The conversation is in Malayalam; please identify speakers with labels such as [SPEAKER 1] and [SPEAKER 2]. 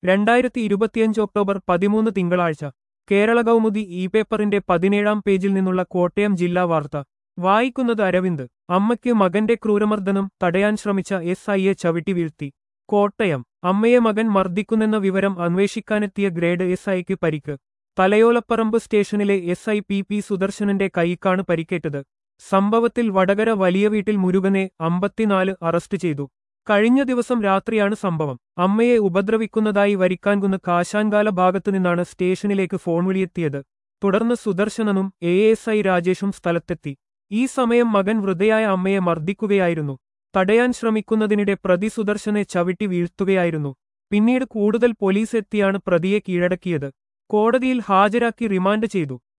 [SPEAKER 1] രണ്ടായിരത്തി ഇരുപത്തിയഞ്ച് ഒക്ടോബർ പതിമൂന്ന് തിങ്കളാഴ്ച കേരള കൗമുദി ഇ പേപ്പറിന്റെ പതിനേഴാം പേജിൽ നിന്നുള്ള കോട്ടയം ജില്ലാ വാർത്ത വായിക്കുന്നത് അരവിന്ദ് അമ്മയ്ക്ക് മകന്റെ ക്രൂരമർദ്ദനം തടയാൻ ശ്രമിച്ച എസ് ഐയെ ചവിട്ടി വീഴ്ത്തി കോട്ടയം അമ്മയെ മകൻ മർദ്ദിക്കുന്നെന്ന വിവരം അന്വേഷിക്കാനെത്തിയ ഗ്രേഡ് എസ് ഐക്ക് പരിക്ക് തലയോലപ്പറമ്പ് സ്റ്റേഷനിലെ എസ് ഐ പി പി സുദർശനന്റെ കൈക്കാണ് പരിക്കേറ്റത് സംഭവത്തിൽ വടകര വലിയ വീട്ടിൽ മുരുകനെ അമ്പത്തിനാല് അറസ്റ്റ് ചെയ്തു കഴിഞ്ഞ ദിവസം രാത്രിയാണ് സംഭവം അമ്മയെ ഉപദ്രവിക്കുന്നതായി വരിക്കാൻകുന്ന് കാശാൻകാല ഭാഗത്തുനിന്നാണ് സ്റ്റേഷനിലേക്ക് ഫോൺ വിളിയെത്തിയത് തുടർന്ന് സുദർശനനും എ എസ് ഐ രാജേഷും സ്ഥലത്തെത്തി ഈ സമയം മകൻ വൃതയായ അമ്മയെ മർദ്ദിക്കുകയായിരുന്നു തടയാൻ ശ്രമിക്കുന്നതിനിടെ പ്രതി സുദർശനെ ചവിട്ടി വീഴ്ത്തുകയായിരുന്നു പിന്നീട് കൂടുതൽ പോലീസ് എത്തിയാണ് പ്രതിയെ കീഴടക്കിയത് കോടതിയിൽ ഹാജരാക്കി റിമാൻഡ് ചെയ്തു